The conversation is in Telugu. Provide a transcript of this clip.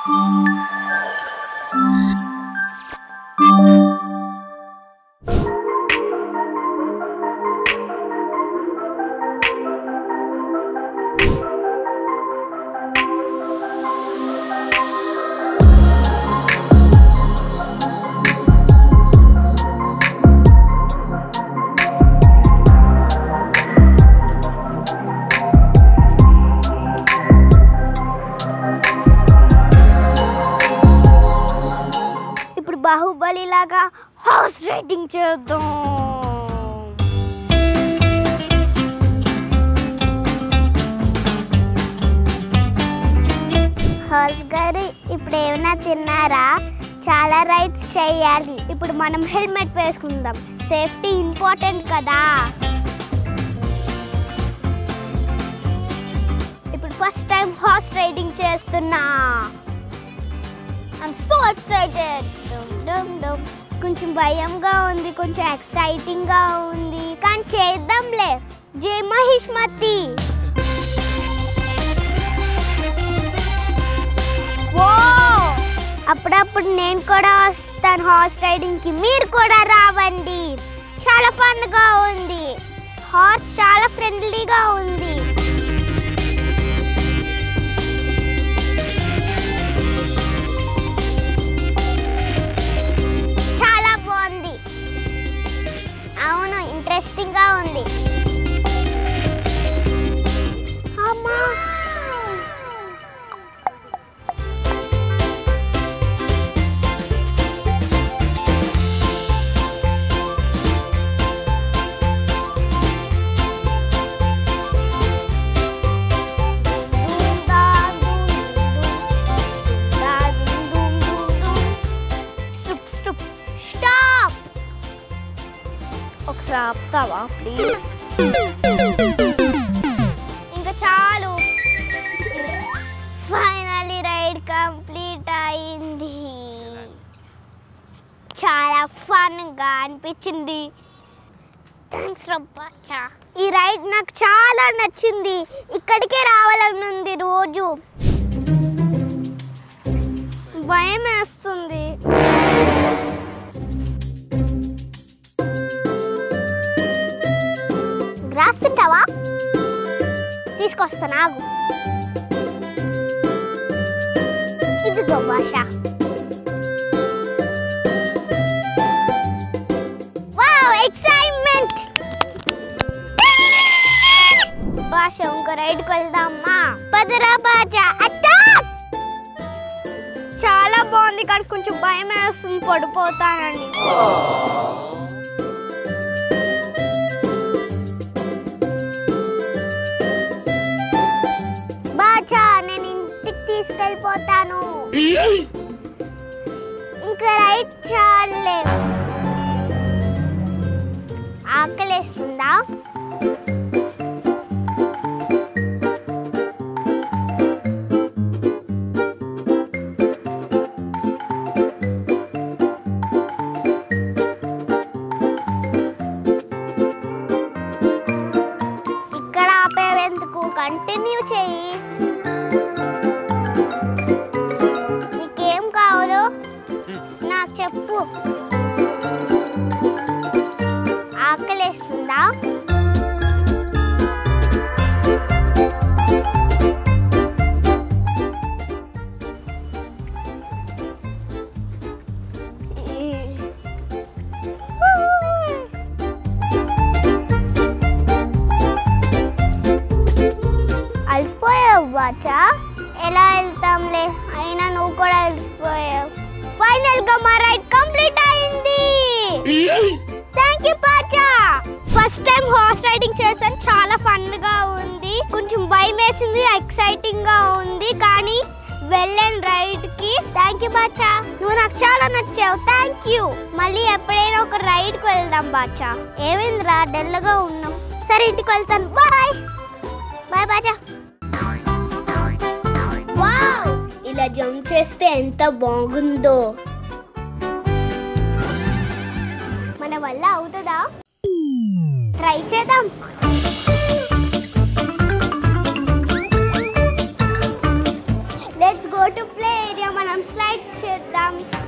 ఇప్పుడు బాహుబలి లాగా హార్స్ రైడింగ్ చేద్దాం హార్స్ గారు ఇప్పుడు ఏమైనా తిన్నారా చాలా రైడ్స్ చేయాలి ఇప్పుడు మనం హెల్మెట్ వేసుకుందాం సేఫ్టీ ఇంపార్టెంట్ కదా ఇప్పుడు ఫస్ట్ టైం హార్స్ రైడింగ్ చేస్తున్నా ఐమ్ సో ఎక్సైటెడ్ కొంచెం భయంగా ఉంది కొంచెం ఎక్సైటింగ్గా ఉంది కానీ చేద్దాంలే జై మహిష్మతి ఓ అప్పుడప్పుడు నేను కూడా వస్తాను హార్స్ రైడింగ్కి మీరు కూడా రావండి చాలా ఫన్గా ఉంది హార్స్ చాలా ఫ్రెండ్లీగా ఉంది చాలా బాగుంది అవును ఇంట్రెస్టింగ్ గా ఉంది అమ్మా స్టాప్ స్టాప్ ఒకసారి ఆపుతావా ప్లీజ్ ఇంకా చాలు ఫైనలీ రైడ్ కంప్లీట్ అయింది చాలా ఫన్గా అనిపించింది థ్యాంక్స్ రబ్బాచా ఈ రైడ్ నాకు చాలా నచ్చింది ఇక్కడికే రావాలని ఉంది రోజు భయం వేస్తుంది గ్రాస్ తింటావా తీసుకొస్తా నాగు ఇదిగో భాష వావ్ ఎక్సైట్మెంట్ భాష ఇంకో రైడ్కి వెళ్దామా పదరా భాష అటాక్ చాలా బాగుంది కానీ కొంచెం భయం వేస్తుంది పడిపోతానని బాచా నేను ఇంటికి తీసుకెళ్ళిపోతాను ఇంకా రైట్ చాలే ఆకలేస్తుందా ఇక్కడ ఆపేవెందుకు కంటిన్యూ చెయ్యి నీకేం కావాలో నాకు చెప్పు ఆకలేస్తుందా అలసిపోయావు బాచా ఎలా వెళ్తాంలే అయినా నువ్వు కూడా అలసిపోయావు ఫైనల్ గా మా రైడ్ కంప్లీట్ అయింది థ్యాంక్ యూ బాచా ఫస్ట్ టైం హార్స్ రైడింగ్ చేశాను చాలా ఫన్ గా ఉంది కొంచెం భయం వేసింది ఎక్సైటింగ్ గా ఉంది కానీ వెళ్ళాను రైడ్ కి థ్యాంక్ యూ బాచా నువ్వు నాకు చాలా నచ్చావు థ్యాంక్ యూ మళ్ళీ ఎప్పుడైనా ఒక రైడ్ కి వెళ్దాం బాచా ఏమైందిరా డల్ గా ఉన్నాం సరే ఇంటికి వెళ్తాను బాయ్ బాయ్ బాచా వావ్ ఇలా జంప్ చేస్తే ఎంత బాగుందో మన వల్ల అవుతుందా ట్రై చేద్దాం let's go to play area మనం స్లైడ్స్ చేద్దాం